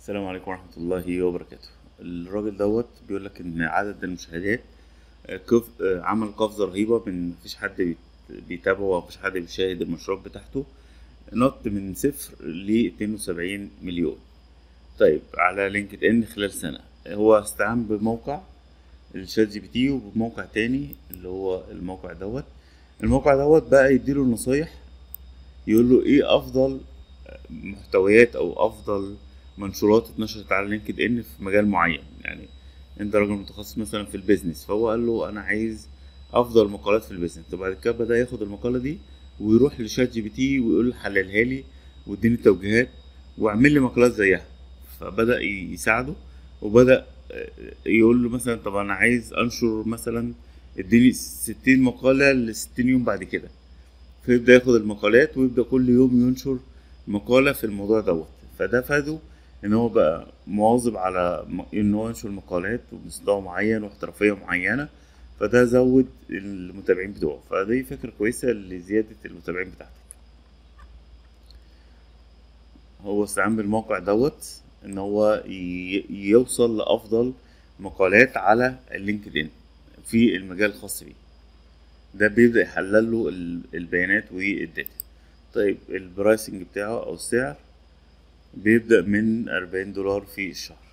السلام عليكم ورحمة الله وبركاته الراجل دوت بيقول لك إن عدد المشاهدات آه، كف... آه، عمل قفزة رهيبة من مفيش حد بيت- بيتابعه ومفيش حد بيشاهد المشروعات بتاعته نط من صفر ل 72 مليون طيب على لينكد ان خلال سنة هو استعان بموقع الشات جي بي تي وبموقع تاني اللي هو الموقع دوت الموقع دوت بقى يديله نصايح يقول له ايه افضل محتويات او افضل منشورات اتنشرت على لينكد ان في مجال معين يعني انت راجل متخصص مثلا في البيزنس فهو قال له انا عايز افضل مقالات في البيزنس وبعد كده بدا ياخد المقاله دي ويروح لشات جي بي تي ويقول له حللها لي واديني توجيهات واعمل لي مقالات زيها فبدا ي- يساعده وبدا آه، يقول له مثلا طب انا عايز انشر مثلا اديني 60 مقاله ل 60 يوم بعد كده فيبدا ياخد المقالات ويبدا كل يوم ينشر مقاله في الموضوع دوت فده فاده ان هو بقى مواظب على م- ان هو ينشر مقالات بمستوى معين واحترافيه معينه فده زود المتابعين بتوعه فدي فكره كويسه لزياده المتابعين بتاعتك هو استعان بالموقع دوت ان هو ي- يوصل لافضل مقالات على اللينكد ان في المجال الخاص بيه ده بيبدأ يحلل له ال- البيانات والداتا طيب البرايسنج بتاعه او السعر بيبدأ من 40 دولار في الشهر